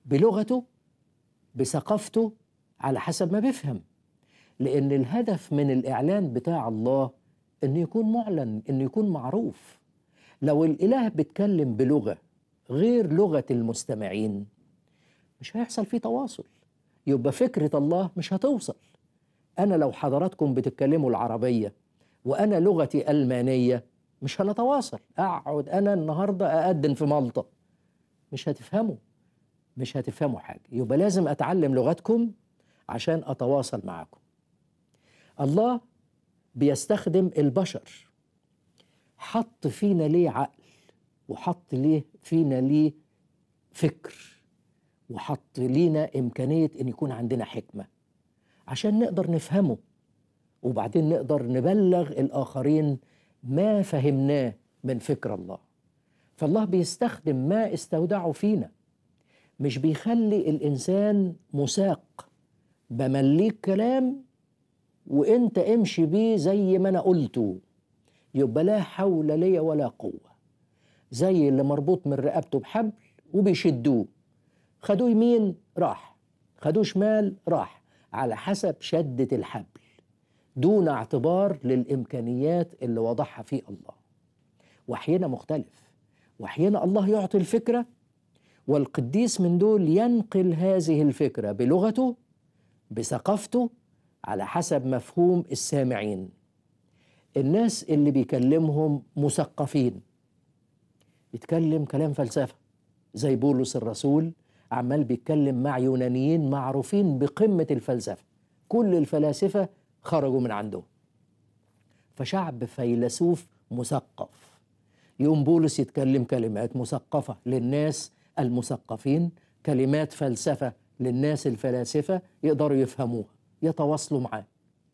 بلغته بثقافته على حسب ما بيفهم لأن الهدف من الإعلان بتاع الله إنه يكون معلن إنه يكون معروف لو الإله بيتكلم بلغة غير لغة المستمعين مش هيحصل فيه تواصل يبقى فكرة الله مش هتوصل أنا لو حضراتكم بتتكلموا العربية وأنا لغتي ألمانية مش هنتواصل أقعد أنا النهاردة أقدم في مالطا مش هتفهموا مش هتفهموا حاجة يبقى لازم أتعلم لغتكم عشان أتواصل معكم الله بيستخدم البشر حط فينا ليه عقل وحط ليه فينا ليه فكر وحط لينا إمكانية إن يكون عندنا حكمة عشان نقدر نفهمه وبعدين نقدر نبلغ الآخرين ما فهمناه من فكر الله فالله بيستخدم ما استودعه فينا مش بيخلي الإنسان مساق بمليك كلام وانت امشي بيه زي ما انا قلته يبقى لا حول لي ولا قوة زي اللي مربوط من رقبته بحبل وبيشدوه خدوه يمين راح خدوه شمال راح على حسب شدة الحبل دون اعتبار للإمكانيات اللي وضعها فيه الله وحينا مختلف وحينا الله يعطي الفكرة والقديس من دول ينقل هذه الفكرة بلغته بثقافته على حسب مفهوم السامعين الناس اللي بيكلمهم مثقفين يتكلم كلام فلسفة زي بولس الرسول عمال بيتكلم مع يونانيين معروفين بقمة الفلسفة كل الفلاسفة خرجوا من عنده فشعب فيلسوف مثقف يقوم بولس يتكلم كلمات مثقفة للناس المثقفين كلمات فلسفة للناس الفلاسفة يقدروا يفهموها يتواصلوا معاه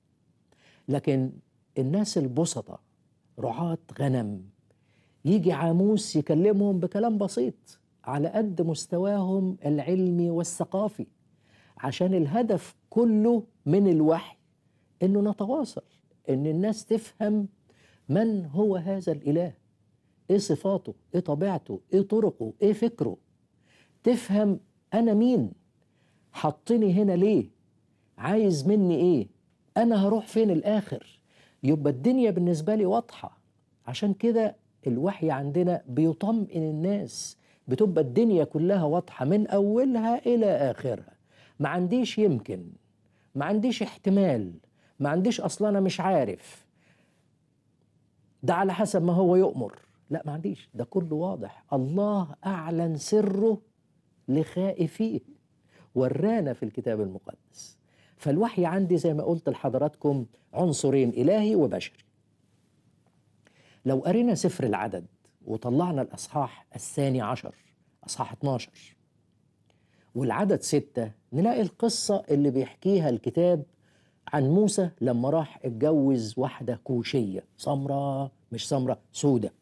لكن الناس البسطة رعاة غنم يجي عاموس يكلمهم بكلام بسيط على قد مستواهم العلمي والثقافي عشان الهدف كله من الوحي انه نتواصل ان الناس تفهم من هو هذا الاله ايه صفاته ايه طبيعته ايه طرقه ايه فكره تفهم انا مين حطني هنا ليه عايز مني ايه انا هروح فين الاخر يبقى الدنيا بالنسبه لي واضحه عشان كده الوحي عندنا بيطمئن الناس بتبقى الدنيا كلها واضحه من اولها الى اخرها ما عنديش يمكن ما عنديش احتمال ما عنديش اصلا انا مش عارف ده على حسب ما هو يؤمر لا ما عنديش ده كله واضح الله اعلن سره لخائفيه ورانا في الكتاب المقدس فالوحي عندي زي ما قلت لحضراتكم عنصرين إلهي وبشري لو قرينا سفر العدد وطلعنا الأصحاح الثاني عشر أصحاح 12 والعدد ستة نلاقي القصة اللي بيحكيها الكتاب عن موسى لما راح اتجوز واحدة كوشية سمرة مش سمرة سودة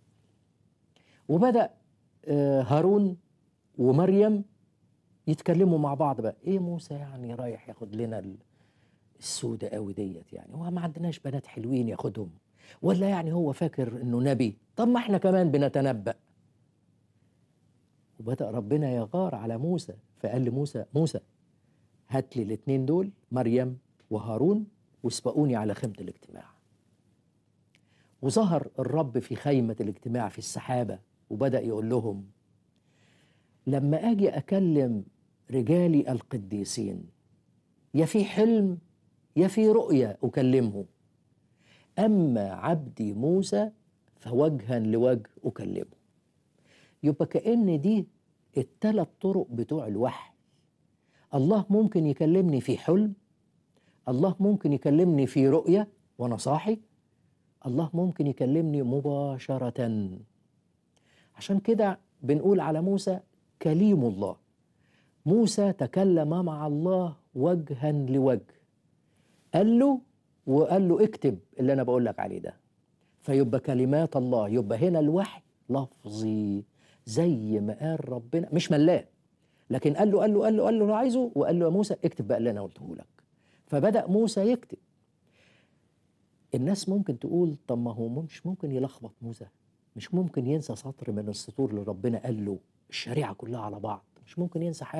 وبدأ هارون ومريم يتكلموا مع بعض بقى ايه موسى يعني رايح ياخد لنا السودة قوي ديت يعني هو ما عندناش بنات حلوين ياخدهم ولا يعني هو فاكر انه نبي طب ما احنا كمان بنتنبأ وبدأ ربنا يغار على موسى فقال لموسى موسى هات لي الاثنين دول مريم وهارون واسبقوني على خيمة الاجتماع وظهر الرب في خيمة الاجتماع في السحابة وبدأ يقول لهم لما اجي اكلم رجالي القديسين يا في حلم يا في رؤيا اكلمه اما عبدي موسى فوجها لوجه اكلمه يبقى كان دي الثلاث طرق بتوع الوحي الله ممكن يكلمني في حلم الله ممكن يكلمني في رؤيا وانا صاحي الله ممكن يكلمني مباشره عشان كده بنقول على موسى كليم الله موسى تكلم مع الله وجها لوجه قال له وقال له اكتب اللي انا بقول لك عليه ده فيبقى كلمات الله يبقى هنا الوحي لفظي زي ما قال ربنا مش ملاه لكن قال له قال له قال له قال له انا عايزه وقال له يا موسى اكتب بقى اللي انا قلته لك فبدا موسى يكتب الناس ممكن تقول طب ما هو مش ممكن يلخبط موسى مش ممكن ينسى سطر من السطور اللي ربنا قال له الشريعه كلها على بعض مش ممكن ينسى حاجه